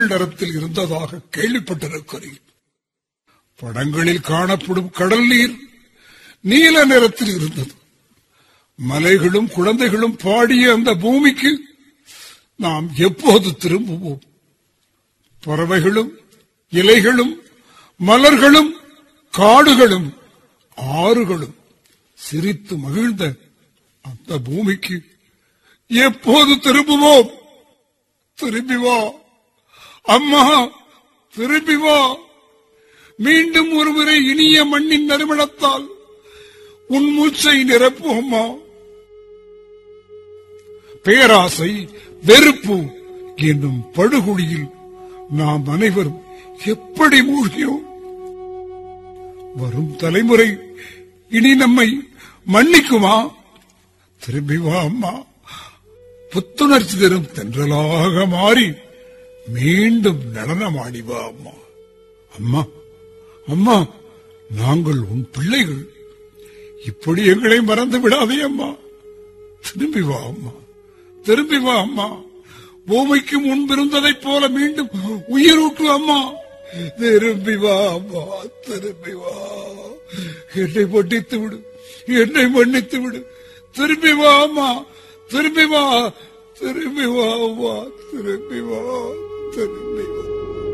நிறத்தில் இருந்ததாக கேள்விப்பட்டிருக்கிறேன் படங்களில் காணப்படும் கடல் நீர் நீல நிறத்தில் இருந்தது மலைகளும் குழந்தைகளும் பாடிய அந்த பூமிக்கு நாம் எப்போது திரும்புவோம் பறவைகளும் இலைகளும் மலர்களும் காடுகளும் ஆறுகளும் சிரித்து மகிழ்ந்த அந்த பூமிக்கு எப்போது திரும்புவோம் திரும்பி வா அம்மா திரும்பி வா மீண்டும் ஒருமுறை இனிய மண்ணின் நறுமணத்தால் உன் மூச்சை நிரப்பு அம்மா பேராசை வெறுப்பு என்னும் படுகொலியில் நாம் அனைவரும் எப்படி மூழ்கினோம் வரும் தலைமுறை இனி நம்மை மன்னிக்குமா திரும்பி வா அம்மா புத்துணர்ச்சி தரும் தென்றலாக மாறி மீண்டும் நடனமாடி வா அம்மா அம்மா அம்மா நாங்கள் உன் பிள்ளைகள் இப்படி எங்களை மறந்து விடாதே அம்மா திரும்பி வா அம்மா திரும்பி வா அம்மா பூமிக்கு முன்பிருந்ததைப் போல மீண்டும் உயிரூட்டு அம்மா திரும்பி வா அம்மா திரும்பி வா என்னை மன்னித்து விடு என்னை மன்னித்து விடு திரும்பி வா அம்மா திரும்பி வா திரும்பி வா அம்மா திரும்பி வா திரும்பி